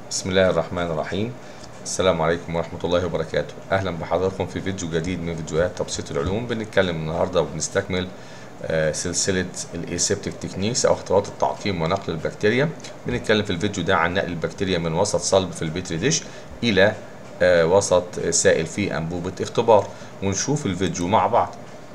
بسم الله الرحمن الرحيم السلام عليكم ورحمة الله وبركاته أهلا بحضراتكم في فيديو جديد من فيديوهات تبسيط العلوم بنتكلم النهاردة وبنستكمل آه، سلسلة الاسيبتيك تكنيكس أو خطوات التعقيم ونقل البكتيريا بنتكلم في الفيديو ده عن نقل البكتيريا من وسط صلب في البيتري ديش إلى آه، وسط سائل في أنبوبة اختبار ونشوف الفيديو مع بعض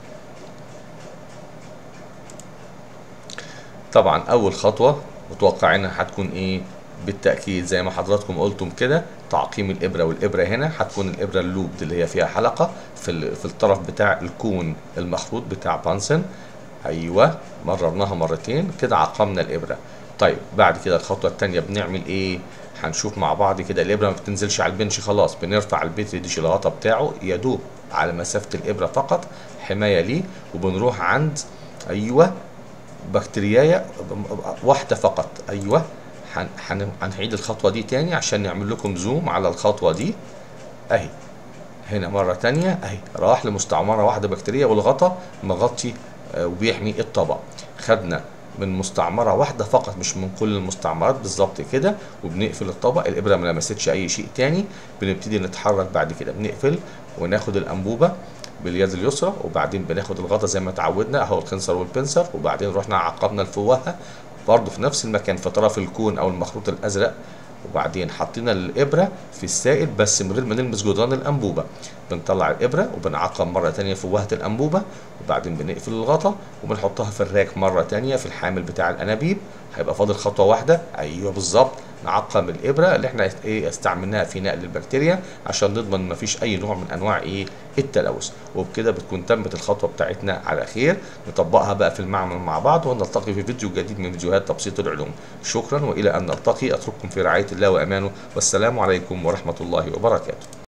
طبعا أول خطوة متوقعينها هتكون إيه بالتأكيد زي ما حضراتكم قلتم كده تعقيم الإبرة والإبرة هنا هتكون الإبرة اللوب اللي هي فيها حلقة في, في الطرف بتاع الكون المخروط بتاع بانسن أيوة مررناها مرتين كده عقمنا الإبرة طيب بعد كده الخطوة التانية بنعمل إيه هنشوف مع بعض كده الإبرة ما بتنزلش على البنش خلاص بنرفع البيتري ديش الغطا بتاعه يدوب على مسافة الإبرة فقط حماية ليه وبنروح عند أيوة بكتيرياية واحدة فقط أيوة هنعيد الخطوة دي تاني عشان نعمل لكم زوم على الخطوة دي اهي هنا مرة تانية اهي راح لمستعمرة واحدة بكتيريا والغطا مغطي وبيحمي الطبق خدنا من مستعمرة واحدة فقط مش من كل المستعمرات بالظبط كده وبنقفل الطبق الإبرة ما لمستش أي شيء تاني بنبتدي نتحرك بعد كده بنقفل وناخد الأنبوبة باليد اليسرى وبعدين بناخد الغطا زي ما اتعودنا اهو الخنصر والبنسر وبعدين رحنا عقبنا الفوهه برضه في نفس المكان في طرف الكون او المخروط الازرق وبعدين حطينا الابره في السائل بس من غير ما نلمس جدران الانبوبه بنطلع الابره وبنعقم مره تانية فوهه الانبوبه وبعدين بنقفل الغطا وبنحطها في الراك مره تانية في الحامل بتاع الانابيب هيبقى فاضل خطوه واحده ايوه بالظبط نعقم الابره اللي احنا ايه استعملناها في نقل البكتيريا عشان نضمن ما فيش اي نوع من انواع ايه التلوث وبكده بتكون تمت الخطوه بتاعتنا على خير نطبقها بقى في المعمل مع بعض ونلتقي في فيديو جديد من فيديوهات تبسيط العلوم شكرا والى ان نلتقي اترككم في رعايه الله وامانه والسلام عليكم ورحمه الله وبركاته